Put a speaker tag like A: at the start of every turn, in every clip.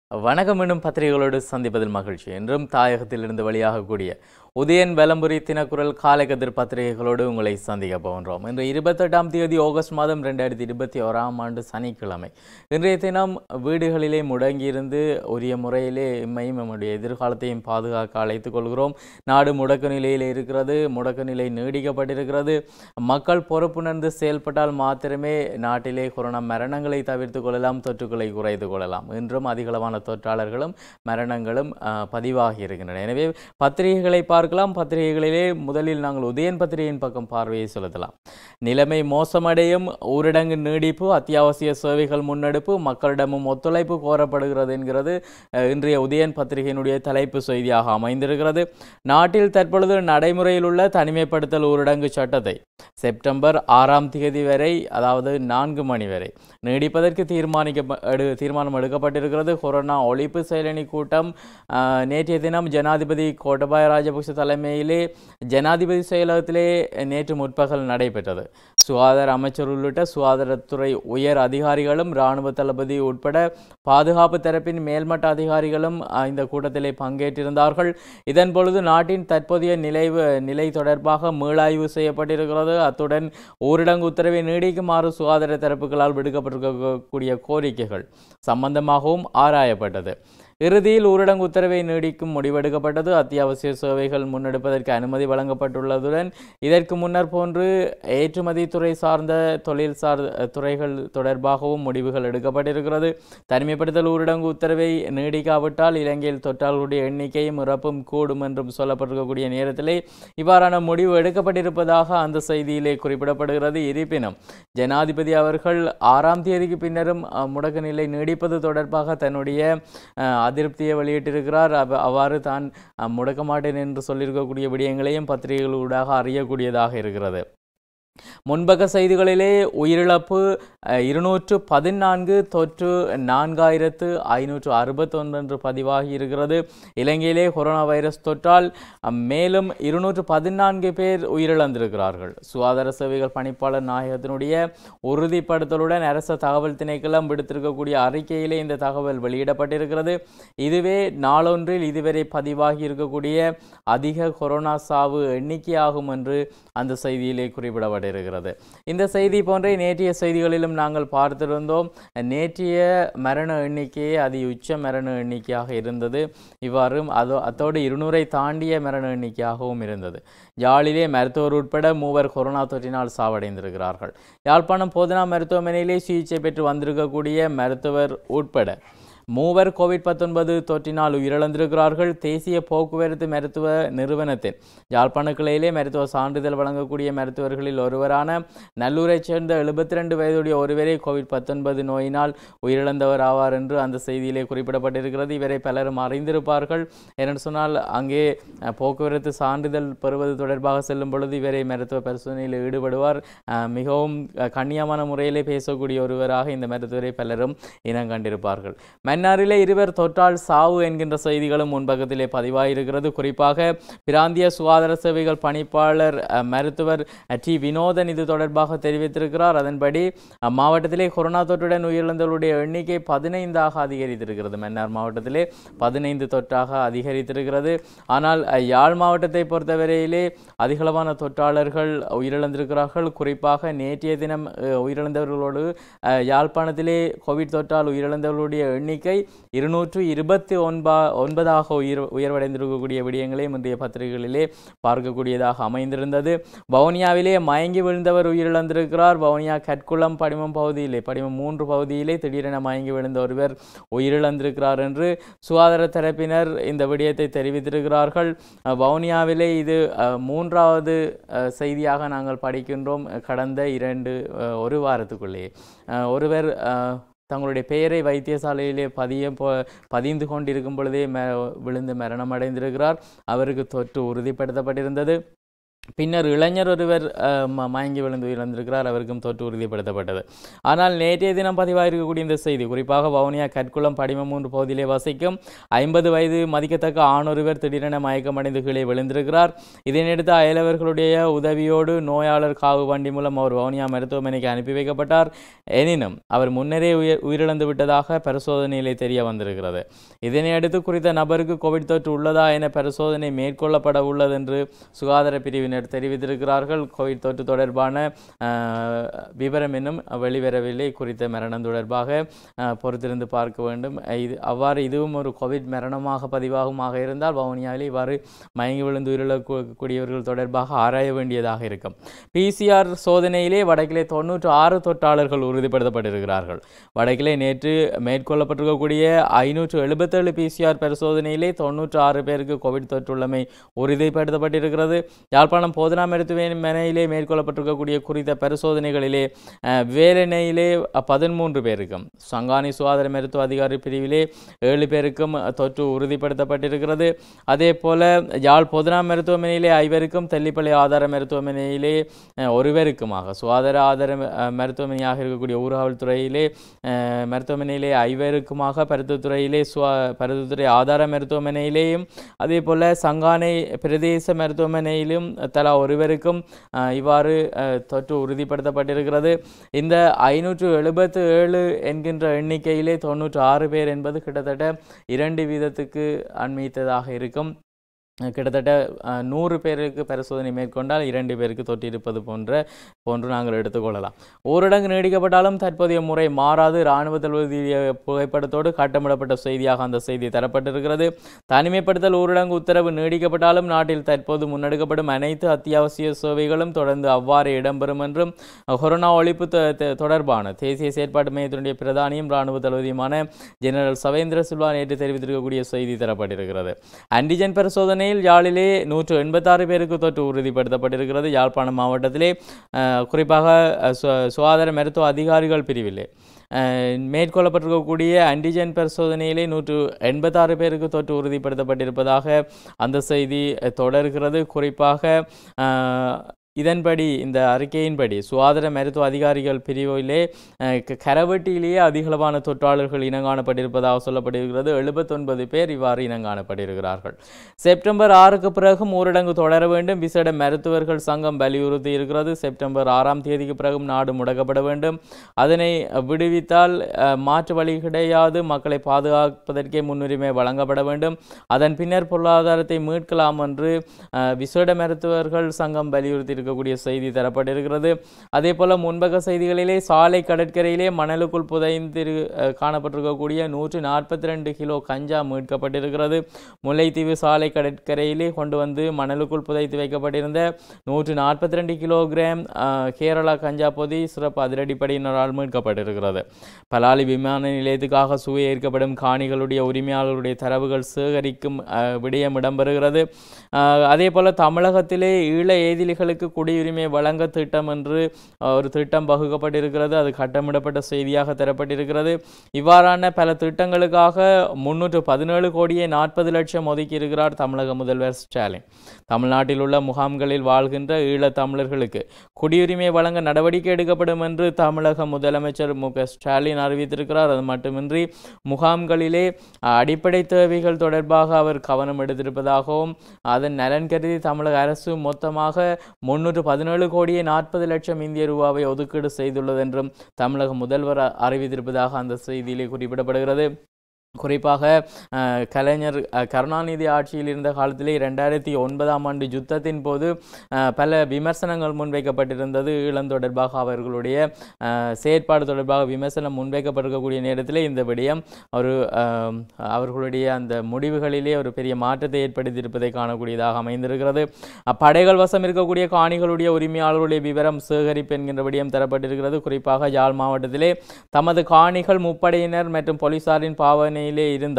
A: வணக்கம் என்னும் பத்திரிகைகளோடு சந்திப்பதில் மகிழ்ச்சி என்றும் தாயகத்திலிருந்து வெளியாகக்கூடிய உதயன் வலம்புரி தினக்குரல் காலைக்கதிர் பத்திரிகைகளோடு உங்களை சந்திக்க போகின்றோம் இன்று இருபத்தெட்டாம் தேதி ஆகஸ்ட் மாதம் ரெண்டாயிரத்தி இருபத்தி ஓராம் ஆண்டு சனிக்கிழமை இன்றைய தினம் வீடுகளிலே முடங்கியிருந்து உரிய முறையிலே எம்மையும் நம்முடைய எதிர்காலத்தையும் பாதுகாக்க அழைத்துக் கொள்கிறோம் நாடு முடக்க நிலையில் இருக்கிறது முடக்க நிலை நீடிக்கப்பட்டிருக்கிறது மக்கள் பொறுப்புணர்ந்து செயல்பட்டால் மாத்திரமே நாட்டிலே கொரோனா மரணங்களை தவிர்த்து கொள்ளலாம் தொற்றுக்களை குறைத்து கொள்ளலாம் இன்றும் அதிகளவான தொற்றாளர்களும் மரணங்களும் அஹ், பதிவாகி இருக்கின்றன எனவே பத்திரிகைகளை பார்க்கலாம் பத்திரிகைகளிலே முதலில் நாங்கள் உதயன் பத்திரிகையின் பக்கம் பார்வையை செலுத்தலாம் நிலைமை மோசமடையும் ஊரடங்கு நீடிப்பு அத்தியாவசிய சேவைகள் முன்னெடுப்பு மக்களிடமும் ஒத்துழைப்பு கோரப்படுகிறது என்கிறது அஹ், இன்றைய உதயன் பத்திரிகையினுடைய தலைப்பு செய்தியாக அமைந்திருக்கிறது நாட்டில் தற்பொழுது நடைமுறையில் உள்ள தனிமைப்படுத்தல் ஊரடங்கு சட்டத்தை செப்டம்பர் ஆறாம் தேதி வரை அதாவது நான்கு மணி வரை நீடிப்பதற்கு தீர்மானிக்க எடு தீர்மானம் எடுக்கப்பட்டிருக்கிறது கொரோனா ஒழிப்பு செயலணி கூட்டம் ஆஹ், நேற்றைய தினம் ஜனாதிபதி கோட்டபாய ராஜபக்ஷ தலைமையிலே ஜனாதிபதி செயலகத்திலே நேற்று முற்பகல் நடைபெற்றது சுகாதார அமைச்சர் உள்ளிட்ட சுகாதாரத்துறை உயர் அதிகாரிகளும் இராணுவ தளபதி உட்பட பாதுகாப்பு தரப்பின் மேல்மட்ட அதிகாரிகளும் ஆஹ், இந்த கூட்டத்திலே பங்கேற்றிருந்தார்கள் இதன் பொழுது நாட்டின் தற்போதைய நிலை நிலை தொடர்பாக மீளாய்வு செய்யப்பட்டிருக்கிறது அத்துடன் ஊரடங்கு உத்தரவை நீடிக்குமாறு சுகாதார தரப்புகளால் விடுக்கப்பட்டிருக்கக்கூடிய கோரிக்கைகள் சம்பந்தமாகவும் ஆராயப்பட்டது இறுதியில் ஊரடங்கு உத்தரவை நீடிக்கும் முடிவெடுக்கப்பட்டது அத்தியாவசிய சேவைகள் முன்னெடுப்பதற்கு அனுமதி வழங்கப்பட்டுள்ளதுடன் இதற்கு முன்னர் போன்று ஏற்றுமதி துறை சார்ந்த தொழில் சார் துறைகள் தொடர்பாகவும் முடிவுகள் எடுக்கப்பட்டிருக்கிறது தனிமைப்படுத்தல் ஊரடங்கு உத்தரவை நீடிக்காவிட்டால் இலங்கையில் தொற்றாளர்களுடைய எண்ணிக்கையும் இறப்பும் கூடும் என்றும் சொல்லப்பட்டிருக்கக்கூடிய நேரத்திலே இவ்வாறான முடிவு எடுக்கப்பட்டிருப்பதாக அந்த செய்தியிலே குறிப்பிடப்படுகிறது இருப்பினும் ஜனாதிபதி அவர்கள் ஆறாம் தேதிக்கு பின்னரும் அஹ், முடக்க நிலை நீடிப்பது தொடர்பாக தன்னுடைய அஹ், அதிருப்தியை வெளியிட்டிருக்கிறார் அவ- அவ்வாறு தான் அஹ், முடக்க மாட்டேன் என்று சொல்லியிருக்கக்கூடிய விடயங்களையும் பத்திரிகைகளூடாக அறியக்கூடியதாக இருக்கிறது முன்பக்க செய்திகளிலே உயிரிழப்பு அஹ், இருநூற்று பதினான்கு தொற்று நான்காயிரத்து ஐநூற்று அறுபத்தொன்று என்று பதிவாகி இருக்கிறது இலங்கையிலே கொரோனா வைரஸ் தொற்றால் அஹ், மேலும் இருநூற்று பதினான்கு பேர் உயிரிழந்திருக்கிறார்கள் சுகாதார சேவைகள் பணிப்பாளர் நாயகத்தினுடைய உறுதிப்படுத்தலுடன் அரச தகவல் திணைக்களம் விடுத்திருக்கக்கூடிய அறிக்கையிலே இந்த தகவல் வெளியிடப்பட்டிருக்கிறது இதுவே நாளொன்றில் இதுவரை பதிவாகி இருக்கக்கூடிய அதிக கொரோனா சாவு எண்ணிக்கையாகும் என்று அந்த செய்தியிலே குறிப்பிடப்பட்டிருக்கிறது இந்த செய்தி போன்றே நேற்றைய செய்திகளிலும் நாங்கள் பார்த்திருந்தோம் நேற்றைய மரண எண்ணிக்கையே அதி உச்ச மரண எண்ணிக்கையாக இருந்தது இவ்வாறும் அதோ அத்தோடு இருநூறை தாண்டிய மரண எண்ணிக்கையாகவும் இருந்தது யாழிலே மருத்துவர் உட்பட மூவர் கொரோனா தொற்றினால் சாவடைந்திருக்கிறார்கள் யாழ்ப்பாணம் போதனா மருத்துவமனையிலே சிகிச்சை பெற்று வந்திருக்கக்கூடிய மருத்துவர் உட்பட மூவர் கோவிட் பத்தொன்பது தொற்றினால் உயிரிழந்திருக்கிறார்கள் தேசிய போக்குவரத்து மருத்துவ நிறுவனத்தின் யாழ்ப்பாண கிளையிலே மருத்துவ சான்றிதழ் வழங்கக்கூடிய மருத்துவர்களில் ஒருவரான நல்லூரைச் சேர்ந்த எழுபத்தி ரெண்டு வயதுடைய ஒருவரே கோவிட் பத்தொன்பது நோயினால் உயிரிழந்தவர் ஆவார் என்று அந்த செய்தியிலே குறிப்பிடப்பட்டிருக்கிறது இவரை பலரும் அறிந்திருப்பார்கள் ஏனென்று சொன்னால் அங்கே அஹ், போக்குவரத்து சான்றிதழ் பெறுவது தொடர்பாக செல்லும் பொழுது இவரை மருத்துவ பரிசோதனையில் ஈடுபடுவார் அஹ், மிகவும் அஹ், கண்ணியமான முறையிலே பேசக்கூடிய ஒருவராக இந்த மருத்துவரை பலரும் இனம் கண்டிருப்பார்கள் மன்னாரிலே இருவர் தொற்றால் சாவு என்கின்ற செய்திகளும் முன்பக்கத்திலே பதிவாயிருக்கிறது குறிப்பாக பிராந்திய சுகாதார சேவைகள் பணிப்பாளர் அஹ், மருத்துவர் அஹ், டி வினோதன் இது தொடர்பாக தெரிவித்திருக்கிறார் அதன்படி அஹ், மாவட்டத்திலே கொரோனா தொற்றுடன் உயிரிழந்தவர்களுடைய எண்ணிக்கை பதினைந்தாக அதிகரித்திருக்கிறது மன்னார் மாவட்டத்திலே பதினைந்து தொற்றாக அதிகரித்திருக்கிறது ஆனால் அஹ், யாழ் மாவட்டத்தை பொறுத்தவரையிலே அதிகளவான தொற்றாளர்கள் உயிரிழந்திருக்கிறார்கள் குறிப்பாக நேற்றைய தினம் அஹ், உயிரிழந்தவர்களோடு அஹ், யாழ்ப்பாணத்திலே கோவிட் தொற்றால் உயிரிழந்தவர்களுடைய எண்ணிக்கை இருநூற்று இருபத்தி ஒன்பா ஒன்பதாக உயிர் உயர்வடைந்திருக்கக்கூடிய விடயங்களையும் இன்றைய பத்திரிகைகளிலே பார்க்கக்கூடியதாக அமைந்திருந்தது வவுனியாவிலே மயங்கி விழுந்தவர் உயிரிழந்திருக்கிறார் வவுனியா கட்குளம் படிமம் பகுதியிலே படிமம் மூன்று பகுதியிலே திடீரென மயங்கி விழுந்த ஒருவர் உயிரிழந்திருக்கிறார் என்று சுகாதார தரப்பினர் இந்த விடயத்தை தெரிவித்திருக்கிறார்கள் அஹ், வவுனியாவிலே இது அஹ், மூன்றாவது அஹ், செய்தியாக நாங்கள் படிக்கின்றோம் அஹ், கடந்த இரண்டு அஹ், ஒரு வாரத்துக்குள்ளேயே அஹ், ஒருவர் அஹ், தங்களுடைய பெயரை வைத்தியசாலையிலே பதிய போ பதிந்து கொண்டிருக்கும் பொழுதே ம விழுந்து மரணம் அடைந்திருக்கிறார் அவருக்கு தொற்று உறுதிப்படுத்தப்பட்டிருந்தது பின்னர் இளைஞர் ஒருவர் அஹ், ம- மயங்கி விழுந்து உயிரிழந்திருக்கிறார் அவருக்கும் தொற்று உறுதிப்படுத்தப்பட்டது ஆனால் நேற்றைய தினம் பதிவாயிருக்கக்கூடிய இந்த செய்தி குறிப்பாக வவுனியா கற்குளம் படிமம் மூன்று பகுதியிலே வசிக்கும் ஐம்பது வயது மதிக்கத்தக்க ஆணொருவர் திடீரென மயக்கமடைந்து கீழே விழுந்திருக்கிறார் இதனையடுத்து அயலவர்களுடைய உதவியோடு நோயாளர் காவு வண்டி மூலம் அவர் வவுனியா மருத்துவமனைக்கு அனுப்பி வைக்கப்பட்டார் எனினும் அவர் முன்னரே உயிர் உயிரிழந்து விட்டதாக பரிசோதனையிலே தெரிய வந்திருக்கிறது இதனையடுத்து குறித்த நபருக்கு கோவிட் தொற்று உள்ளதா என பரிசோதனை மேற்கொள்ளப்பட உள்ளது என்று சுகாதார பிரிவினர் தெரிவித்திருக்கிறார்கள் கோவிட் தொற்று தொடர்பான அஹ், விவரம் இன்னும் வெளிவரவில்லை குறித்த மரணம் தொடர்பாக அஹ், பொறுத்திருந்து பார்க்க வேண்டும் இது அவ்வாறு இதுவும் ஒரு கோவிட் மரணமாக பதிவாகுமாக இருந்தால் வவுனியாவில் இவ்வாறு மயங்கி விழுந்து உயிரிழக்கக்கூடியவர்கள் தொடர்பாக ஆராய வேண்டியதாக இருக்கும் பிசிஆர் சோதனையிலே வடக்கிலே தொண்ணூற்று ஆறு தொற்றாளர்கள் உறுதிப்படுத்தப்பட்டிருக்கிறார்கள் வடக்கிலே நேற்று மேற்கொள்ளப்பட்டிருக்கக்கூடிய ஐநூற்று எழுபத்தேழு பிசிஆர் பரிசோதனையிலே தொண்ணூற்று ஆறு பேருக்கு கோவிட் தொற்றுள்ளமை உறுதிப்படுத்தப்பட்டிருக்கிறது யாழ்ப்பாணம் போதனா மருத்துவமனையிலே மேற்கொள்ளப்பட்டிருக்கக்கூடிய குறித்த பரிசோதனைகளிலே அஹ், வேலணையிலே பதிமூன்று பேருக்கும் சங்கானி சுகாதார மருத்துவ அதிகாரி பிரிவிலே ஏழு பேருக்கும் தொற்று உறுதிப்படுத்தப்பட்டிருக்கிறது அதே போல யாழ் பொதுனா மருத்துவமனையிலே ஐவருக்கும் தெல்லிப்பள்ளி ஆதார மருத்துவமனையிலே அஹ், ஒருவருக்குமாக சுகாதார ஆதார அஹ், மருத்துவமனையாக இருக்கக்கூடிய ஊர்காவல்துறையிலே அஹ், மருத்துவமனையிலே ஐவருக்குமாக பருத்துத்துறையிலே சுவா பருத்துத்துறை ஆதார மருத்துவமனையிலேயும் அதே போல சங்கானை பிரதேச மருத்துவமனையிலும் தலா ஒருவருக்கும் அஹ், இவ்வாறு அஹ், தொற்று உறுதிப்படுத்தப்பட்டிருக்கிறது இந்த ஐநூற்று எழுபத்து ஏழு என்கின்ற எண்ணிக்கையிலே தொண்ணூற்று ஆறு பேர் என்பது கிட்டத்தட்ட இரண்டு வீதத்துக்கு அண்மித்ததாக இருக்கும் அஹ் கிட்டத்தட்ட அஹ், நூறு பேருக்கு பரிசோதனை மேற்கொண்டால் இரண்டு பேருக்கு தொற்றிருப்பது போன்ற போன்று நாங்கள் எடுத்துக்கொள்ளலாம் ஊரடங்கு நீடிக்கப்பட்டாலும் தற்போதைய முறை மாறாது இராணுவ தளபதிய புகைப்படத்தோடு காட்டமிடப்பட்ட செய்தியாக அந்த செய்தி தரப்பட்டிருக்கிறது தனிமைப்படுத்தல் ஊரடங்கு உத்தரவு நீடிக்கப்பட்டாலும் நாட்டில் தற்போது முன்னெடுக்கப்படும் அனைத்து அத்தியாவசிய சேவைகளும் தொடர்ந்து அவ்வாறு இடம்பெறும் என்றும் அஹ், கொரோனா ஒழிப்பு தொ- தொ- தொடர்பான தேசிய செயற்பாட்டு மையத்தினுடைய பிரதானியும் இராணுவ தளபதியுமான ஜெனரல் சவேந்திர சில்வா நேற்று தெரிவித்திருக்கக்கூடிய செய்தி தரப்பட்டிருக்கிறது ஆன்டிஜென் பரிசோதனையில் யாழிலே நூற்று எண்பத்தாறு பேருக்கு தொற்று உறுதிப்படுத்தப்பட்டிருக்கிறது யாழ்ப்பாணம் மாவட்டத்திலே அஹ், குறிப்பாக அஹ், சு- சுகாதார மருத்துவ அதிகாரிகள் பிரிவிலே அஹ், மேற்கொள்ளப்பட்டிருக்கக்கூடிய ஆன்டிஜென் பரிசோதனையிலே நூற்று எண்பத்தாறு பேருக்கு தொற்று உறுதிப்படுத்தப்பட்டிருப்பதாக அந்த செய்தி அஹ், தொடர்கிறது குறிப்பாக அஹ், இதன்படி இந்த அறிக்கையின்படி சுகாதார மருத்துவ அதிகாரிகள் பிரிவிலே அஹ், க- கரவெட்டியிலேயே அதிகளவான தொற்றாளர்கள் இனங்காணப்பட்டிருப்பதாக சொல்லப்பட்டிருக்கிறது எழுபத்தொன்பது பேர் இவ்வாறு இனங்காணப்பட்டிருக்கிறார்கள் செப்டம்பர் ஆறுக்கு பிறகும் ஊரடங்கு தொடர வேண்டும் விசேட மருத்துவர்கள் சங்கம் வலியுறுத்தி இருக்கிறது செப்டம்பர் ஆறாம் தேதிக்கு பிறகும் நாடு முடக்கப்பட வேண்டும் அதனை விடுவித்தால் அஹ், மாற்று வழி கிடையாது மக்களை பாதுகாப்பதற்கே முன்னுரிமை வழங்கப்பட வேண்டும் அதன் பின்னர் பொருளாதாரத்தை மீட்கலாம் என்று அஹ், விசேட மருத்துவர்கள் சங்கம் வலியுறுத்தி இருக்கக்கூடிய செய்தி தரப்பட்டிருக்கிறது அதே போல முன்பக்க செய்திகளிலே சாலை கடற்கரையிலே மணலுக்குள் புதைந்திரு அஹ், காணப்பட்டிருக்கக்கூடிய நூற்று நாற்பத்தி ரெண்டு கிலோ கஞ்சா மீட்கப்பட்டிருக்கிறது முல்லைத்தீவு சாலை கடற்கரையிலே கொண்டு வந்து மணலுக்குள் புதைத்து வைக்கப்பட்டிருந்த நூற்று நாற்பத்தி ரெண்டு கிலோகிராம் அஹ், கேரளா கஞ்சா பொதி சிறப்பு அதிரடிப்படையினரால் மீட்கப்பட்டிருக்கிறது பலாலி விமான நிலையத்துக்காக சுவையேற்கப்படும் காணிகளுடைய உரிமையாளர்களுடைய தரவுகள் சேகரிக்கும் அஹ், விடயம் இடம்பெறுகிறது அஹ், அதே போல தமிழகத்திலே ஈழ ஏதிலிகளுக்கு குடியுரிமை வழங்க திட்டம் என்று அஹ், ஒரு திட்டம் வகுக்கப்பட்டிருக்கிறது அது கட்டமிடப்பட்ட செய்தியாக தரப்பட்டிருக்கிறது இவ்வாறான பல திட்டங்களுக்காக முன்னூற்று பதினேழு கோடியே நாற்பது லட்சம் ஒதுக்கி இருக்கிறார் தமிழக முதல்வர் ஸ்டாலின் தமிழ்நாட்டில் உள்ள முகாம்களில் வாழ்கின்ற ஈழத் தமிழர்களுக்கு குடியுரிமை வழங்க நடவடிக்கை எடுக்கப்படும் என்று தமிழக முதலமைச்சர் மு க ஸ்டாலின் அறிவித்திருக்கிறார் அது மட்டுமின்றி முகாம்களிலே அஹ், அடிப்படை தேவைகள் தொடர்பாக அவர் கவனம் எடுத்திருப்பதாகவும் அதன் நலன் கருதி தமிழக அரசு மொத்தமாக முன்னூற்று பதினேழு கோடியே நாற்பது லட்சம் இந்திய ரூபாவை ஒதுக்கீடு செய்துள்ளது என்றும் தமிழக முதல்வர் அ- அறிவித்திருப்பதாக அந்த செய்தியிலே குறிப்பிடப்படுகிறது குறிப்பாக அஹ், கலைஞர் அஹ், கருணாநிதி ஆட்சியில் இருந்த காலத்திலே ரெண்டாயிரத்தி ஒன்பதாம் ஆண்டு யுத்தத்தின் போது அஹ், பல விமர்சனங்கள் முன்வைக்கப்பட்டிருந்தது ஈழம் தொடர்பாக அவர்களுடைய அஹ், செயற்பாடு தொடர்பாக விமர்சனம் முன்வைக்கப்பட்டிருக்கக்கூடிய நேரத்திலே இந்த விடயம் ஒரு அஹ், அவர்களுடைய அந்த முடிவுகளிலே ஒரு பெரிய மாற்றத்தை ஏற்படுத்தியிருப்பதை காணக்கூடியதாக அமைந்திருக்கிறது அப்படைகள் வசம் இருக்கக்கூடிய காணிகளுடைய உரிமையாளர்களுடைய விவரம் சேகரிப்பு என்கின்ற விடயம் தரப்பட்டிருக்கிறது குறிப்பாக யாழ் மாவட்டத்திலே தமது காணிகள் முப்படையினர் மற்றும் போலீசாரின் பாவனையிலே இருந்தால்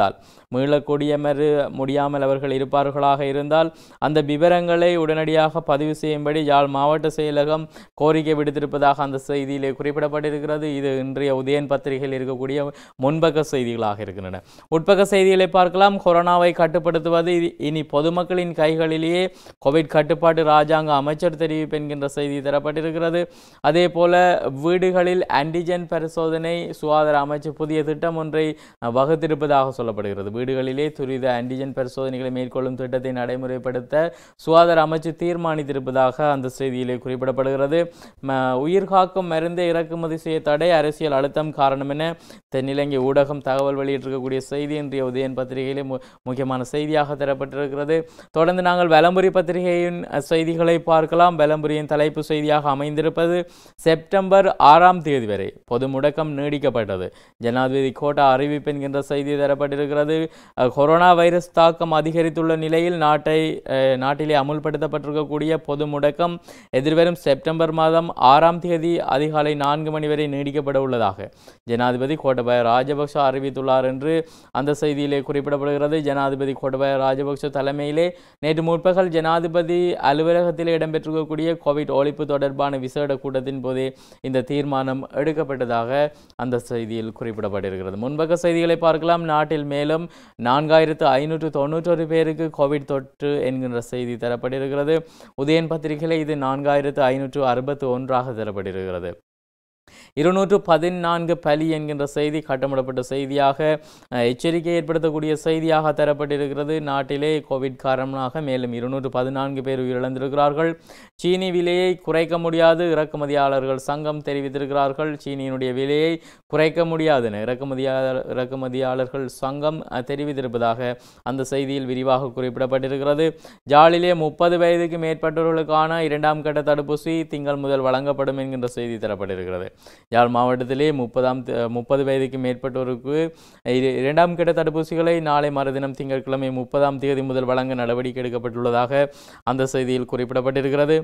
A: மீளக்கூடிய மறு முடியாமல் அவர்கள் இருப்பார்களாக இருந்தால் அந்த விவரங்களை உடனடியாக பதிவு செய்யும்படி யாழ் மாவட்ட செயலகம் கோரிக்கை விடுத்திருப்பதாக அந்த செய்தியிலே குறிப்பிடப்பட்டிருக்கிறது இது இன்றைய உதயன் பத்திரிகையில் இருக்கக்கூடிய முன்பக்க செய்திகளாக இருக்கின்றன உட்பக்க செய்திகளை பார்க்கலாம் கொரோனாவை கட்டுப்படுத்துவது இது இனி பொதுமக்களின் கைகளிலேயே கோவிட் கட்டுப்பாட்டு ராஜாங்க அமைச்சர் தெரிவிப்பு என்கின்ற செய்தி தரப்பட்டிருக்கிறது அதே போல வீடுகளில் ஆன்டிஜென் பரிசோதனை சுகாதார அமைச்சு புதிய திட்டம் ஒன்றை அஹ், வகுத்திருப்பதாக சொல்லப்படுகிறது வீடுகளிலே துரித ஆன்டிஜென் பரிசோதனைகளை மேற்கொள்ளும் திட்டத்தை நடைமுறைப்படுத்த சுகாதார அமைச்சு தீர்மானித்திருப்பதாக அந்த செய்தியிலே குறிப்பிடப்படுகிறது ம- உயிர் காக்கும் மருந்தை இறக்குமதி செய்ய தடை அரசியல் அழுத்தம் காரணம் என தென்னிலங்கை ஊடகம் தகவல் வெளியிட்டிருக்கக்கூடிய செய்தி இன்றைய உதயன் பத்திரிகையிலே மு- முக்கியமான செய்தியாக தரப்பட்டிருக்கிறது தொடர்ந்து நாங்கள் வலம்புரி பத்திரிகையின் அஹ், செய்திகளை பார்க்கலாம் வலம்புரியின் தலைப்பு செய்தியாக அமைந்திருப்பது செப்டம்பர் ஆறாம் தேதி வரை பொது முடக்கம் நீடிக்கப்பட்டது ஜனாதிபதி கோட்டா அறிவிப்பு என்கின்ற செய்தி தரப்பட்டிருக்கிறது அஹ், கொரோனா வைரஸ் தாக்கம் அதிகரித்துள்ள நிலையில் நாட்டை அஹ், நாட்டிலே அமுல்படுத்தப்பட்டிருக்கக்கூடிய பொது முடக்கம் எதிர்வரும் செப்டம்பர் மாதம் ஆறாம் தேதி அதிகாலை நான்கு மணி வரை நீடிக்கப்பட உள்ளதாக ஜனாதிபதி கோட்டபாய ராஜபக்ஷ அறிவித்துள்ளார் என்று அந்த செய்தியிலே குறிப்பிடப்படுகிறது ஜனாதிபதி கோட்டபாய ராஜபக்ஷ தலைமையிலே நேற்று முற்பகல் ஜனாதிபதி அலுவலகத்திலே இடம்பெற்றிருக்கக்கூடிய கோவிட் ஒழிப்பு தொடர்பான விசேட கூட்டத்தின் போதே இந்த தீர்மானம் எடுக்கப்பட்டதாக அந்த செய்தியில் குறிப்பிடப்பட்டிருக்கிறது முன்பக்க செய்திகளை பார்க்கலாம் நாட்டில் மேலும் நான்காயிரத்து ஐநூற்று தொண்ணூற்றொரு பேருக்கு கோவிட் தொற்று என்கின்ற செய்தி தரப்பட்டிருக்கிறது உதயன் பத்திரிகையில் இது நான்காயிரத்து ஐநூற்று அறுபத்து ஒன்றாக தரப்பட்டிருக்கிறது இருநூற்று பதினான்கு பலி என்கின்ற செய்தி கட்டமிடப்பட்ட செய்தியாக அஹ், எச்சரிக்கை ஏற்படுத்தக்கூடிய செய்தியாக தரப்பட்டிருக்கிறது நாட்டிலே கோவிட் காரணமாக மேலும் இருநூற்று பதினான்கு பேர் உயிரிழந்திருக்கிறார்கள் சீனி விலையை குறைக்க முடியாது இறக்குமதியாளர்கள் சங்கம் தெரிவித்திருக்கிறார்கள் சீனியினுடைய விலையை குறைக்க முடியாது என இறக்குமதியாளர் இறக்குமதியாளர்கள் சங்கம் அஹ், தெரிவித்திருப்பதாக அந்த செய்தியில் விரிவாக குறிப்பிடப்பட்டிருக்கிறது ஜாலிலே முப்பது வயதுக்கு மேற்பட்டவர்களுக்கான இரண்டாம் கட்ட தடுப்பூசி திங்கள் முதல் வழங்கப்படும் என்கின்ற செய்தி தரப்பட்டிருக்கிறது யாழ் மாவட்டத்திலே முப்பதாம் த- முப்பது வயதுக்கு மேற்பட்டோருக்கு இர- இரண்டாம் கட்ட தடுப்பூசிகளை நாளை மறுதினம் திங்கட்கிழமை முப்பதாம் தேதி முதல் வழங்க நடவடிக்கை எடுக்கப்பட்டுள்ளதாக அந்த செய்தியில் குறிப்பிடப்பட்டிருக்கிறது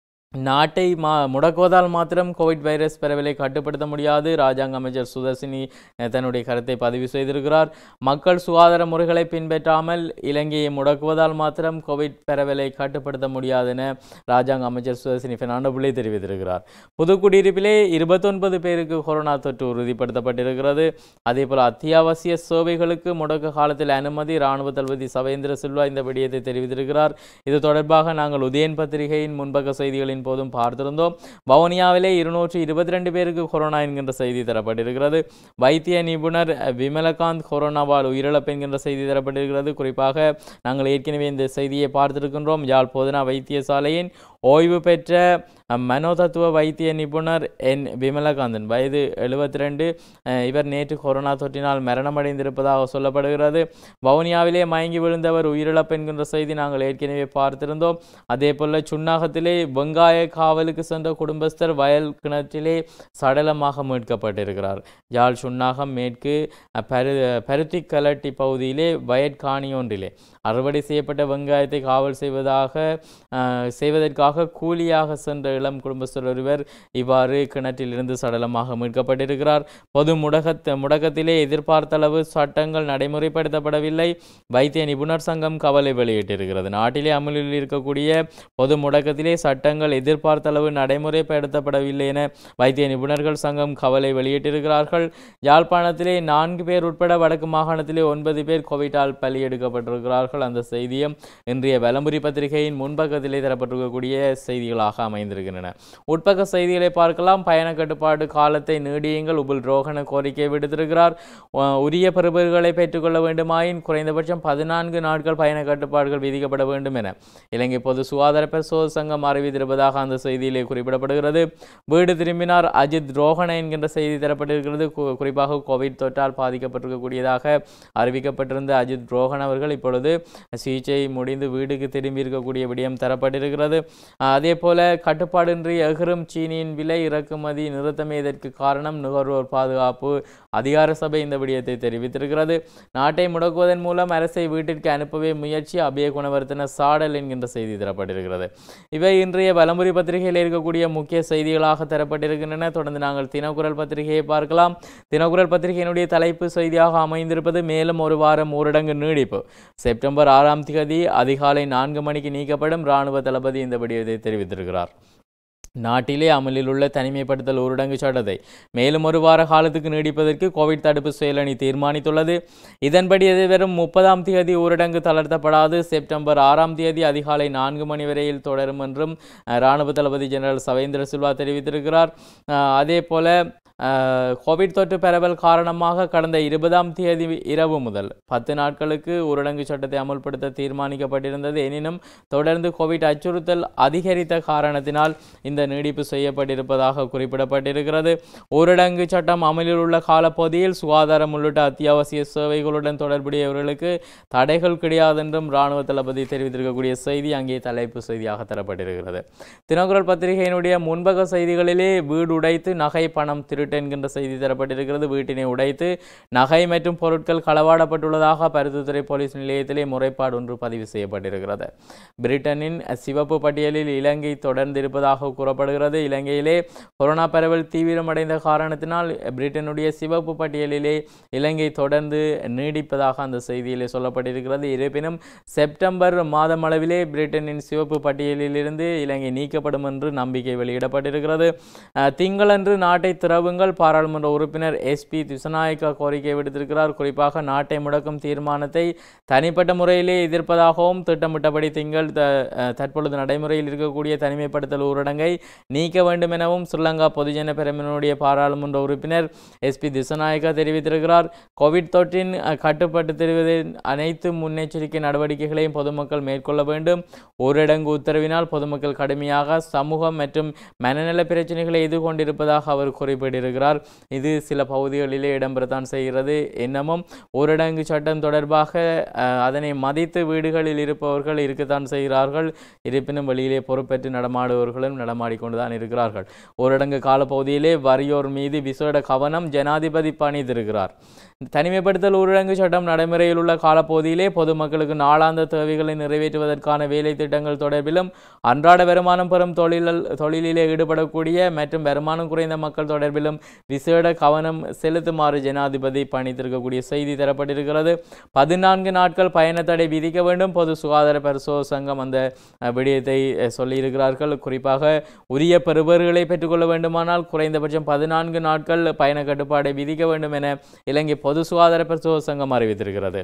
A: நாட்டை மா முடக்குவதால் மாத்திரம் கோவிட் வைரஸ் பரவலை கட்டுப்படுத்த முடியாது ராஜாங்க அமைச்சர் சுதர்சினி அஹ், தன்னுடைய கருத்தை பதிவு செய்திருக்கிறார் மக்கள் சுகாதார முறைகளை பின்பற்றாமல் இலங்கையை முடக்குவதால் மாத்திரம் கோவிட் பரவலை கட்டுப்படுத்த முடியாது என ராஜாங்க அமைச்சர் சுதர்சினி பெர்னாண்டோ பிள்ளை தெரிவித்திருக்கிறார் புதுக்குடியிருப்பிலே இருபத்தொன்பது பேருக்கு கொரோனா தொற்று உறுதிப்படுத்தப்பட்டிருக்கிறது அதேபோல் அத்தியாவசிய சேவைகளுக்கு முடக்க காலத்தில் அனுமதி இராணுவ தளபதி சவேந்திர சில்வா இந்த விடயத்தை தெரிவித்திருக்கிறார் இது தொடர்பாக நாங்கள் உதயன் பத்திரிகையின் முன்பக்க செய்திகளின் போதும் பார்த்திருந்தோம் வவுனியாவிலே இருநூற்றி இருபத்தி ரெண்டு பேருக்கு கொரோனா என்கின்ற செய்தி தரப்பட்டிருக்கிறது வைத்திய நிபுணர் அஹ், விமலகாந்த் கொரோனாவால் உயிரிழப்பு என்கின்ற செய்தி தரப்பட்டிருக்கிறது குறிப்பாக நாங்கள் ஏற்கனவே இந்த செய்தியை பார்த்திருக்கின்றோம் யாழ் போதனா வைத்தியசாலையின் ஓய்வு பெற்ற அஹ், மனோதத்துவ வைத்திய நிபுணர் என் விமலகாந்தன் வயது எழுபத்தி ரெண்டு இவர் நேற்று கொரோனா தொற்றினால் மரணமடைந்திருப்பதாக சொல்லப்படுகிறது வவுனியாவிலே மயங்கி விழுந்தவர் உயிரிழப்பு என்கின்ற செய்தி நாங்கள் ஏற்கனவே பார்த்திருந்தோம் அதே போல சுன்னாகத்திலே வெங்காய காவலுக்கு சென்ற குடும்பஸ்தர் வயல் கிணற்றிலே சடலமாக மீட்கப்பட்டிருக்கிறார் யாழ் சுன்னாகம் மேற்கு அஹ், பரு பருத்தி கலட்டி பகுதியிலே வயற்காணி ஒன்றிலே அறுவடை செய்யப்பட்ட வெங்காயத்தை காவல் செய்வதாக அஹ், செய்வதற்காக கூலியாக சென்ற இளம் குடும்பஸ்தர் ஒருவர் இவ்வாறு கிணற்றிலிருந்து சடலமாக மீட்கப்பட்டிருக்கிறார் பொது முடக்கத் முடக்கத்திலே எதிர்பார்த்த அளவு சட்டங்கள் நடைமுறைப்படுத்தப்படவில்லை வைத்திய நிபுணர் சங்கம் கவலை வெளியிட்டிருக்கிறது நாட்டிலே அமலில் இருக்கக்கூடிய பொது முடக்கத்திலே சட்டங்கள் எதிர்பார்த்த அளவு நடைமுறைப்படுத்தப்படவில்லை என வைத்திய நிபுணர்கள் சங்கம் கவலை வெளியிட்டிருக்கிறார்கள் யாழ்ப்பாணத்திலே நான்கு பேர் உட்பட வடக்கு மாகாணத்திலே ஒன்பது பேர் கோவிட்டால் பலி எடுக்கப்பட்டிருக்கிறார்கள் அந்த செய்தியும் இன்றைய வலம்புரி பத்திரிகையின் முன்பக்கத்திலே தரப்பட்டிருக்கக்கூடிய செய்திகளாக அமைந்திருக்கின்றன உட்பக்க செய்திகளை பார்க்கலாம் பயண கட்டுப்பாடு காலத்தை நீடியுங்கள் உபுல் ரோகன கோரிக்கை விடுத்திருக்கிறார் உ- உரிய பெறுபர்களை பெற்றுக்கொள்ள வேண்டுமாயின் குறைந்தபட்சம் பதினான்கு நாட்கள் பயண கட்டுப்பாடுகள் விதிக்கப்பட வேண்டும் என இலங்கை பொது சுகாதார பரிசோத சங்கம் அறிவித்திருப்பதாக அந்த செய்தியிலே குறிப்பிடப்படுகிறது வீடு திரும்பினார் அஜித் ரோஹன என்கின்ற செய்தி தரப்பட்டிருக்கிறது கு- குறிப்பாக கோவிட் தொற்றால் பாதிக்கப்பட்டிருக்கக்கூடியதாக அறிவிக்கப்பட்டிருந்த அஜித் ரோஹன் அவர்கள் இப்பொழுது சிகிச்சை முடிந்து வீடுக்கு திரும்பி இருக்கக்கூடிய விடயம் தரப்பட்டிருக்கிறது அஹ் அதே போல கட்டுப்பாடின்றி எகிரும் சீனியின் விலை இறக்குமதி நிறுத்தமே இதற்கு காரணம் நுகர்வோர் பாதுகாப்பு அதிகார சபை இந்த விடயத்தை தெரிவித்திருக்கிறது நாட்டை முடக்குவதன் மூலம் அரசை வீட்டிற்கு அனுப்பவே முயற்சி அபய குணவர்த்தன சாடல் என்கின்ற செய்தி தரப்பட்டிருக்கிறது இவை இன்றைய வலம்புரி பத்திரிகையில் இருக்கக்கூடிய முக்கிய செய்திகளாக தரப்பட்டிருக்கின்றன தொடர்ந்து நாங்கள் தினக்குரல் பத்திரிகையை பார்க்கலாம் தினக்குரல் பத்திரிகையினுடைய தலைப்பு செய்தியாக அமைந்திருப்பது மேலும் ஒரு வாரம் ஊரடங்கு நீடிப்பு செப்டம்பர் ஆறாம் தேதி அதிகாலை நான்கு மணிக்கு நீக்கப்படும் இராணுவ தளபதி இந்த விடயத்தை தெரிவித்திருக்கிறார் நாட்டிலே அமலில் உள்ள தனிமைப்படுத்தல் ஊரடங்கு சட்டத்தை மேலும் ஒரு வார காலத்துக்கு நீடிப்பதற்கு கோவிட் தடுப்பு செயலணி தீர்மானித்துள்ளது இதன்படி எதிர்வரும் முப்பதாம் தேதி ஊரடங்கு தளர்த்தப்படாது செப்டம்பர் ஆறாம் தேதி அதிகாலை நான்கு மணி வரையில் தொடரும் என்றும் அஹ், இராணுவ தளபதி ஜெனரல் சவேந்திர சில்வா தெரிவித்திருக்கிறார் அஹ், அதே போல அஹ், கோவிட் தொற்று பரவல் காரணமாக கடந்த இருபதாம் தேதி இரவு முதல் பத்து நாட்களுக்கு ஊரடங்கு சட்டத்தை அமல்படுத்த தீர்மானிக்கப்பட்டிருந்தது எனினும் தொடர்ந்து கோவிட் அச்சுறுத்தல் அதிகரித்த காரணத்தினால் இந்த நீடிப்பு செய்யப்பட்டிருப்பதாக குறிப்பிடப்பட்டிருக்கிறது ஊரடங்கு சட்டம் அமலில் உள்ள காலப்பகுதியில் சுகாதாரம் உள்ளிட்ட அத்தியாவசிய சேவைகளுடன் தொடர்புடையவர்களுக்கு தடைகள் கிடையாது என்றும் இராணுவ தளபதி தெரிவித்திருக்கக்கூடிய செய்தி அங்கே தலைப்பு செய்தியாக தரப்பட்டிருக்கிறது தினக்குரல் பத்திரிகையினுடைய முன்பக செய்திகளிலே வீடு உடைத்து நகை பணம் திருட்டு என்கின்ற செய்தி தரப்பட்டிருக்கிறது வீட்டினை உடைத்து நகை மற்றும் பொருட்கள் களவாடப்பட்டுள்ளதாக பருத்தித்துறை போலீஸ் நிலையத்திலே முறைப்பாடு ஒன்று பதிவு செய்யப்பட்டிருக்கிறது பிரிட்டனின் சிவப்பு பட்டியலில் இலங்கை தொடர்ந்து இருப்பதாக கூறப்படுகிறது இலங்கையிலே கொரோனா பரவல் தீவிரமடைந்த காரணத்தினால் பிரிட்டனுடைய சிவப்பு பட்டியலிலே இலங்கை தொடர்ந்து நீடிப்பதாக அந்த செய்தியிலே சொல்லப்பட்டிருக்கிறது இருப்பினும் செப்டம்பர் மாதம் அளவிலே பிரிட்டனின் சிவப்பு பட்டியலிலிருந்து இலங்கை நீக்கப்படும் என்று நம்பிக்கை வெளியிடப்பட்டிருக்கிறது அஹ், திங்களன்று நாட்டை திறவுங்கள் பாராளுமன்ற உறுப்பினர் எஸ்பி திசநாயக்கா கோரிக்கை விடுத்திருக்கிறார் குறிப்பாக நாட்டை முடக்கும் தீர்மானத்தை தனிப்பட்ட முறையிலே எதிர்ப்பதாகவும் திட்டமிட்டபடி திங்கள் த- அஹ், தற்பொழுது நடைமுறையில் இருக்கக்கூடிய தனிமைப்படுத்தல் ஊரடங்கை நீக்க வேண்டும் எனவும் ஸ்ரீலங்கா பொதுஜன பெரமுனுடைய பாராளுமன்ற உறுப்பினர் எஸ்பி திசநாயக்கா தெரிவித்திருக்கிறார் கோவிட் தொற்றின் அஹ், கட்டுப்படுத்துவதின் அனைத்து முன்னெச்சரிக்கை நடவடிக்கைகளையும் பொதுமக்கள் மேற்கொள்ள வேண்டும் ஊரடங்கு உத்தரவினால் பொதுமக்கள் கடுமையாக சமூகம் மற்றும் மனநல பிரச்சனைகளை எதிர்கொண்டிருப்பதாக அவர் குறிப்பிட்டிருக்கிறார் இது சில பகுதிகளிலே இடம்பெறத்தான் செய்கிறது இன்னமும் ஊரடங்கு சட்டம் தொடர்பாக அஹ், அதனை மதித்து வீடுகளில் இருப்பவர்கள் இருக்கத்தான் செய்கிறார்கள் இருப்பினும் வெளியிலே பொறுப்பேற்று நடமாடுபவர்களும் நடமாடிக்கொண்டுதான் இருக்கிறார்கள் ஊரடங்கு காலப்பகுதியிலே வறியோர் மீது விசேட கவனம் ஜனாதிபதி பணித்திருக்கிறார் தனிமைப்படுத்தல் ஊரடங்கு சட்டம் நடைமுறையில் உள்ள காலப்பகுதியிலே பொதுமக்களுக்கு நாளாந்த தேவைகளை நிறைவேற்றுவதற்கான வேலை திட்டங்கள் தொடர்பிலும் அன்றாட வருமானம் பெறும் தொழில் தொழிலிலே ஈடுபடக்கூடிய மற்றும் வருமானம் குறைந்த மக்கள் தொடர்பிலும் விசேட கவனம் செலுத்துமாறு ஜனாதிபதி பணித்திருக்கக்கூடிய செய்தி தரப்பட்டிருக்கிறது பதினான்கு நாட்கள் பயண தடை விதிக்க வேண்டும் பொது சுகாதார பரிசோத சங்கம் அந்த அஹ், விடயத்தை அஹ், சொல்லியிருக்கிறார்கள் குறிப்பாக உரிய பெறுபவர்களை பெற்றுக்கொள்ள வேண்டுமானால் குறைந்தபட்சம் பதினான்கு நாட்கள் பயண கட்டுப்பாடை விதிக்க வேண்டும் என இலங்கை பொது சுகாதார பரிசோத சங்கம் அறிவித்திருக்கிறது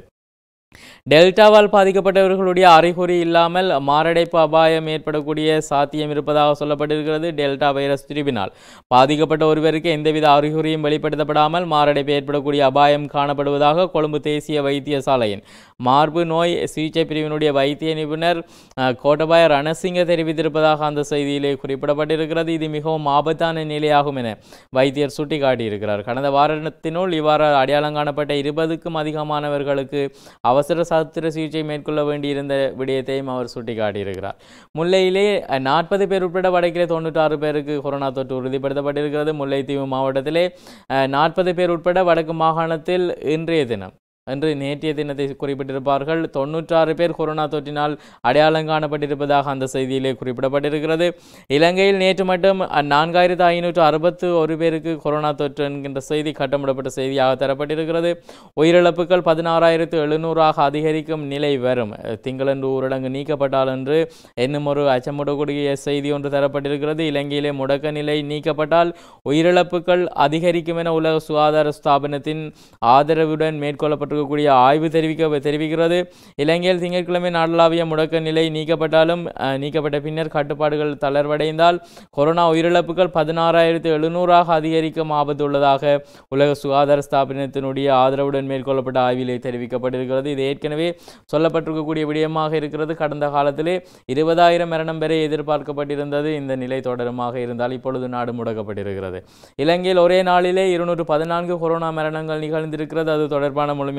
A: டெல்டாவால் பாதிக்கப்பட்டவர்களுடைய அறிகுறி இல்லாமல் மாரடைப்பு அபாயம் ஏற்படக்கூடிய சாத்தியம் இருப்பதாக சொல்லப்பட்டிருக்கிறது டெல்டா வைரஸ் திரிவினால் பாதிக்கப்பட்ட ஒருவருக்கு எந்தவித அறிகுறியும் வெளிப்படுத்தப்படாமல் மாரடைப்பு ஏற்படக்கூடிய அபாயம் காணப்படுவதாக கொழும்பு தேசிய வைத்தியசாலையின் மார்பு நோய் சிகிச்சை பிரிவினுடைய வைத்திய நிபுணர் அஹ், கோட்டபாய ரணசிங்க தெரிவித்திருப்பதாக அந்த செய்தியிலே குறிப்பிடப்பட்டிருக்கிறது இது மிகவும் ஆபத்தான நிலையாகும் என வைத்தியர் சுட்டிக்காட்டியிருக்கிறார் கடந்த வாரத்தினுள் இவ்வாறு அடையாளம் காணப்பட்ட இருபதுக்கும் அதிகமானவர்களுக்கு அவசர சாத்திர சிகிச்சை மேற்கொள்ள வேண்டியிருந்த விடயத்தையும் அவர் சுட்டிக்காட்டியிருக்கிறார் முல்லையிலே நாற்பது பேர் உட்பட வடக்கிலே தொண்ணூற்றாறு பேருக்கு கொரோனா தொற்று உறுதிப்படுத்தப்பட்டிருக்கிறது முல்லைத்தீவு மாவட்டத்திலே நாற்பது பேர் உட்பட வடக்கு மாகாணத்தில் இன்றைய தினம் என்று நேற்றைய தினத்தை குறிப்பிட்டிருப்பார்கள் தொண்ணூற்றாறு பேர் கொரோனா தொற்றினால் அடையாளம் காணப்பட்டிருப்பதாக அந்த செய்தியிலே குறிப்பிடப்பட்டிருக்கிறது இலங்கையில் நேற்று மட்டும் நான்காயிரத்து ஐநூற்று அறுபத்து ஒரு பேருக்கு கொரோனா தொற்று என்கின்ற செய்தி கட்டமிடப்பட்ட செய்தியாக தரப்பட்டிருக்கிறது உயிரிழப்புகள் பதினாறாயிரத்து எழுநூறாக அதிகரிக்கும் நிலை வரும் திங்களன்று ஊரடங்கு நீக்கப்பட்டால் என்று என்னும் ஒரு அச்சமூட்டக்கூடிய செய்தி ஒன்று தரப்பட்டிருக்கிறது இலங்கையிலே முடக்க நிலை நீக்கப்பட்டால் உயிரிழப்புகள் அதிகரிக்கும் என உலக சுகாதார ஸ்தாபனத்தின் ஆதரவுடன் மேற்கொள்ளப்பட்டிருக்கக்கூடிய ஆய்வு தெரிவிக்க தெரிவிக்கிறது இலங்கையில் திங்கட்கிழமை நாடளாவிய முடக்க நிலை நீக்கப்பட்டாலும் அஹ், நீக்கப்பட்ட பின்னர் கட்டுப்பாடுகள் தளர்வடைந்தால் கொரோனா உயிரிழப்புகள் பதினாறாயிரத்து எழுநூறாக அதிகரிக்கும் ஆபத்து உள்ளதாக உலக சுகாதார ஸ்தாபனத்தினுடைய ஆதரவுடன் மேற்கொள்ளப்பட்ட ஆய்விலே தெரிவிக்கப்பட்டிருக்கிறது இது ஏற்கனவே சொல்லப்பட்டிருக்கக்கூடிய விடயமாக இருக்கிறது கடந்த காலத்திலே இருபதாயிரம் மரணம் வரை எதிர்பார்க்கப்பட்டிருந்தது இந்த நிலை தொடருமாக இருந்தால் இப்பொழுது நாடு முடக்கப்பட்டிருக்கிறது இலங்கையில் ஒரே நாளிலே இருநூற்று பதினான்கு கொரோனா மரணங்கள் நிகழ்ந்திருக்கிறது அது தொடர்பான முழுமையான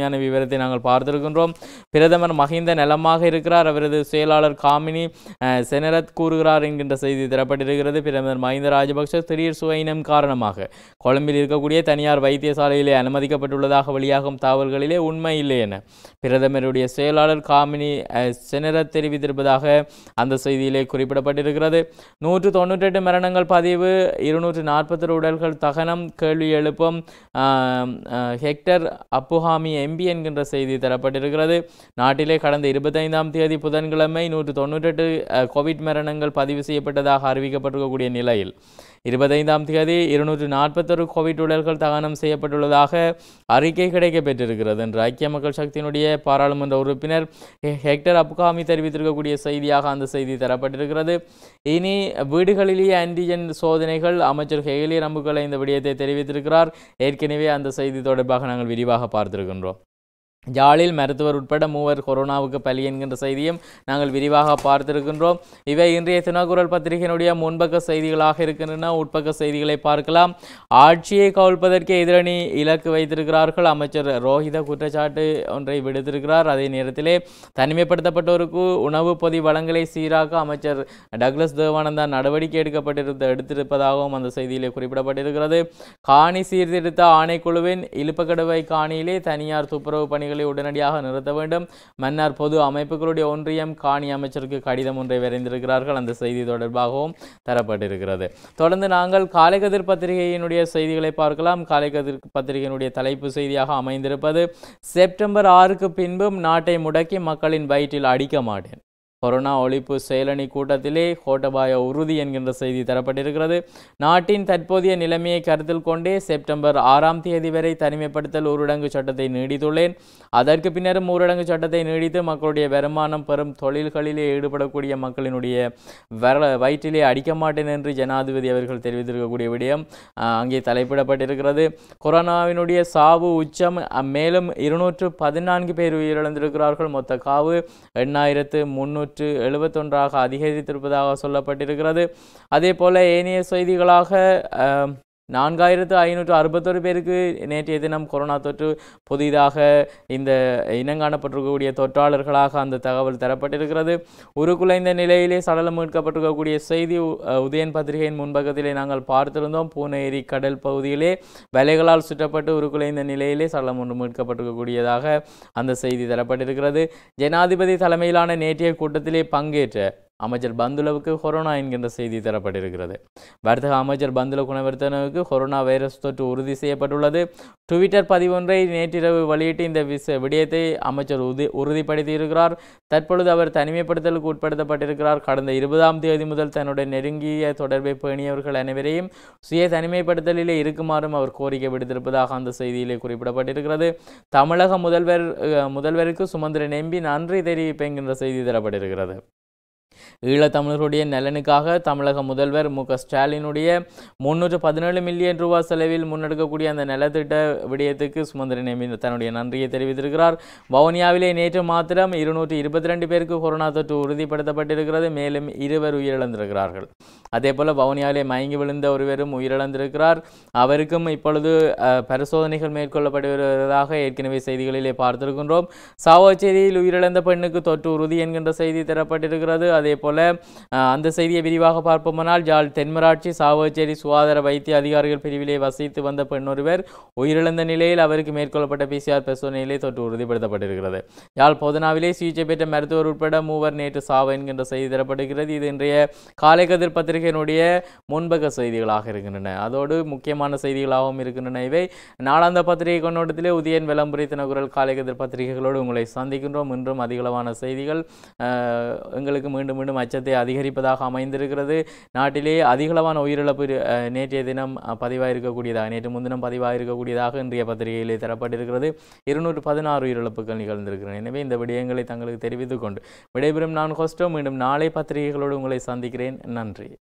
A: முழுமையான விவரத்தை நாங்கள் பார்த்திருக்கின்றோம் பிரதமர் மஹிந்த நலமாக இருக்கிறார் அவரது செயலாளர் காமினி அஹ், செனரத் கூறுகிறார் என்கின்ற செய்தி தரப்பட்டிருக்கிறது பிரதமர் மஹிந்த ராஜபக்ஷ திடீர் சுவையினம் காரணமாக கொழும்பில் இருக்கக்கூடிய தனியார் வைத்தியசாலையிலே அனுமதிக்கப்பட்டுள்ளதாக வெளியாகும் தகவல்களிலே உண்மை இல்லை என பிரதமருடைய செயலாளர் காமினி அஹ், செனரத் தெரிவித்திருப்பதாக அந்த செய்தியிலே குறிப்பிடப்பட்டிருக்கிறது நூற்று தொண்ணூற்றெட்டு மரணங்கள் பதிவு இருநூற்று நாற்பத்தொரு உடல்கள் தகனம் கேள்வி எழுப்பும் ஆம், அஹ், ஹெக்டர் அப்புஹாமி எம்பி என்கின்ற செய்தி தரப்பட்டிருக்கிறது நாட்டிலே கடந்த இருபத்தைந்தாம் தேதி புதன்கிழமை நூற்று தொண்ணூற்றெட்டு அஹ், கோவிட் மரணங்கள் பதிவு செய்யப்பட்டதாக அறிவிக்கப்பட்டிருக்கக்கூடிய நிலையில் இருபத்தைந்தாம் தேதி இருநூற்று நாற்பத்தொரு கோவிட் உடல்கள் தகனம் செய்யப்பட்டுள்ளதாக அறிக்கை கிடைக்கப் பெற்றிருக்கிறது என்று ஐக்கிய மக்கள் சக்தியினுடைய பாராளுமன்ற உறுப்பினர் ஹெ- ஹெக்டர் அப்காமி தெரிவித்திருக்கக்கூடிய செய்தியாக அந்த செய்தி தரப்பட்டிருக்கிறது இனி வீடுகளிலேயே ஆன்டிஜென் சோதனைகள் அமைச்சர் ஹெகலி ரம்புகளை இந்த விடயத்தை தெரிவித்திருக்கிறார் ஏற்கனவே அந்த செய்தி தொடர்பாக நாங்கள் விரிவாக பார்த்திருக்கின்றோம் யாழில் மருத்துவர் உட்பட மூவர் கொரோனாவுக்கு பலி என்கின்ற செய்தியும் நாங்கள் விரிவாக பார்த்திருக்கின்றோம் இவை இன்றைய தினக்குரல் பத்திரிகையினுடைய முன்பக்க செய்திகளாக இருக்கின்றன உட்பக்க செய்திகளை பார்க்கலாம் ஆட்சியை கவிழ்ப்பதற்கு எதிரணி இலக்கு வைத்திருக்கிறார்கள் அமைச்சர் ரோஹித குற்றச்சாட்டு ஒன்றை விடுத்திருக்கிறார் அதே நேரத்திலே தனிமைப்படுத்தப்பட்டோருக்கு உணவு பொதி வளங்களை சீராக்க அமைச்சர் டக்ளஸ் தேவானந்தா நடவடிக்கை எடுக்கப்பட்டிருந்த எடுத்திருப்பதாகவும் அந்த செய்தியிலே குறிப்பிடப்பட்டிருக்கிறது காணி சீர்திருத்த ஆணைக்குழுவின் இலுப்பக்கடுவை காணியிலே தனியார் துப்புரவு பணிகளை உடனடியாக நிறுத்த வேண்டும் மன்னார் பொது அமைப்புகளுடைய ஒன்றியம் காணி அமைச்சருக்கு கடிதம் ஒன்றை வரைந்திருக்கிறார்கள் அந்த செய்தி தொடர்பாகவும் தரப்பட்டிருக்கிறது தொடர்ந்து நாங்கள் காலைக்கதிர் பத்திரிகையினுடைய செய்திகளை பார்க்கலாம் காலைக்கதிர் பத்திரிகையினுடைய தலைப்பு செய்தியாக அமைந்திருப்பது செப்டம்பர் ஆறுக்கு பின்பும் நாட்டை முடக்கி மக்களின் வயிற்றில் அடிக்க மாட்டேன் கொரோனா ஒழிப்பு செயலணி கூட்டத்திலே கோட்டபாய உறுதி என்கின்ற செய்தி தரப்பட்டிருக்கிறது நாட்டின் தற்போதைய நிலைமையை கருத்தில் கொண்டே செப்டம்பர் ஆறாம் தேதி வரை தனிமைப்படுத்தல் ஊரடங்கு சட்டத்தை நீடித்துள்ளேன் அதற்கு பின்னரும் ஊரடங்கு சட்டத்தை நீடித்து மக்களுடைய வருமானம் பெறும் தொழில்களிலே ஈடுபடக்கூடிய மக்களினுடைய வர வயிற்றிலே அடிக்க மாட்டேன் என்று ஜனாதிபதி அவர்கள் தெரிவித்திருக்கக்கூடிய விடயம் ஆஹ், அங்கே தலைப்பிடப்பட்டிருக்கிறது கொரோனாவினுடைய சாவு உச்சம் அஹ், மேலும் இருநூற்று பதினான்கு பேர் உயிரிழந்திருக்கிறார்கள் மொத்த காவு எண்ணாயிரத்து முன்னூற்று எழுபத்தொன்றாக அதிகரித்திருப்பதாக சொல்லப்பட்டிருக்கிறது அதே போல ஏனைய செய்திகளாக அஹ், நான்காயிரத்து ஐநூற்று அறுபத்தொரு பேருக்கு நேற்றைய தினம் கொரோனா தொற்று புதிதாக இந்த இனங்காணப்பட்டிருக்கக்கூடிய தொற்றாளர்களாக அந்த தகவல் தரப்பட்டிருக்கிறது உருக்குலைந்த நிலையிலே சடலம் மீட்கப்பட்டிருக்கக்கூடிய செய்தி உ- அஹ், உதயன் பத்திரிகையின் முன்பக்கத்திலே நாங்கள் பார்த்திருந்தோம் பூனேரி கடல் பகுதியிலே வலைகளால் சுற்றப்பட்டு உருக்குலைந்த நிலையிலே சடலம் ஒன்று மீட்கப்பட்டிருக்கக்கூடியதாக அந்த செய்தி தரப்பட்டிருக்கிறது ஜனாதிபதி தலைமையிலான நேற்றைய கூட்டத்திலே பங்கேற்ற அமைச்சர் பந்துலவுக்கு கொரோனா என்கின்ற செய்தி தரப்பட்டிருக்கிறது வர்த்தக அமைச்சர் பந்துல குணவர்த்தனவுக்கு கொரோனா வைரஸ் தொற்று உறுதி செய்யப்பட்டுள்ளது ட்விட்டர் பதிவொன்றை நேற்றிரவு வெளியிட்டு இந்த விச விடயத்தை அமைச்சர் உறுதி உறுதிப்படுத்தியிருக்கிறார் தற்பொழுது அவர் தனிமைப்படுத்தலுக்கு உட்படுத்தப்பட்டிருக்கிறார் கடந்த இருபதாம் தேதி முதல் தன்னுடைய நெருங்கிய தொடர்பை பேணியவர்கள் அனைவரையும் சுய தனிமைப்படுத்தலிலே இருக்குமாறும் அவர் கோரிக்கை விடுத்திருப்பதாக அந்த செய்தியிலே குறிப்பிடப்பட்டிருக்கிறது தமிழக முதல்வர் அஹ், முதல்வருக்கு சுமந்திரன் எம்பி நன்றி தெரிவிப்பு என்கின்ற செய்தி தரப்பட்டிருக்கிறது ஈழத்தமிழர்களுடைய நலனுக்காக தமிழக முதல்வர் மு க ஸ்டாலினுடைய முன்னூற்று பதினேழு மில்லியன் ரூபாய் செலவில் முன்னெடுக்கக்கூடிய அந்த நலத்திட்ட விடயத்துக்கு சுமந்திரன் எம்பி தன்னுடைய நன்றியை தெரிவித்திருக்கிறார் வவுனியாவிலே நேற்று மாத்திரம் இருநூற்றி இருபத்தி ரெண்டு பேருக்கு கொரோனா தொற்று உறுதிப்படுத்தப்பட்டிருக்கிறது மேலும் இருவர் உயிரிழந்திருக்கிறார்கள் அதே போல வவுனியாவிலே மயங்கி விழுந்த ஒருவரும் உயிரிழந்திருக்கிறார் அவருக்கும் இப்பொழுது அஹ், பரிசோதனைகள் மேற்கொள்ளப்பட்டு வருவதாக ஏற்கனவே செய்திகளிலே பார்த்திருக்கின்றோம் சாவச்சேரியில் உயிரிழந்த பெண்ணுக்கு தொற்று உறுதி என்கின்ற செய்தி தரப்பட்டிருக்கிறது அதே போல அஹ், அந்த செய்தியை விரிவாக பார்ப்போமானால் ஜாழ் தென்மராட்சி சாவச்சேரி சுகாதார வைத்திய அதிகாரிகள் பிரிவிலே வசித்து வந்த பெண் ஒருவர் உயிரிழந்த நிலையில் அவருக்கு மேற்கொள்ளப்பட்ட பிசிஆர் பரிசோதனையிலே தொற்று உறுதிப்படுத்தப்பட்டிருக்கிறது யாழ் பொதனாவிலே சிகிச்சை பெற்ற மருத்துவர் உட்பட மூவர் நேற்று சாவு என்கின்ற செய்தி தரப்படுகிறது இது இன்றைய காலை கதிர் பத்திரிகையினுடைய முன்பக்க செய்திகளாக இருக்கின்றன அதோடு முக்கியமான செய்திகளாகவும் இருக்கின்றன இவை நாளாந்த பத்திரிகை கொண்டோட்டத்திலே உதயன் விளம்பரி தினகுரல் காலை கதிர் பத்திரிகைகளோடு உங்களை சந்திக்கின்றோம் இன்றும் அதிகளவான செய்திகள் அஹ், எங்களுக்கு மீண்டும் மீண்டும் அச்சத்தை அதிகரிப்பதாக அமைந்திருக்கிறது நாட்டிலே அதிகளவான உயிரிழப்பு அஹ், நேற்றைய தினம் அஹ், பதிவாயிருக்கக்கூடியதாக நேற்று முன்தினம் பதிவாயிருக்கக்கூடியதாக இன்றைய பத்திரிகையிலே தரப்பட்டிருக்கிறது இருநூற்று பதினாறு உயிரிழப்புகள் நிகழ்ந்திருக்கின்றன எனவே இந்த விடயங்களை தங்களுக்கு தெரிவித்துக் கொண்டு விடைபெறும் நான் ஹோஸ்டோ மீண்டும் நாளை பத்திரிகைகளோடு உங்களை சந்திக்கிறேன் நன்றி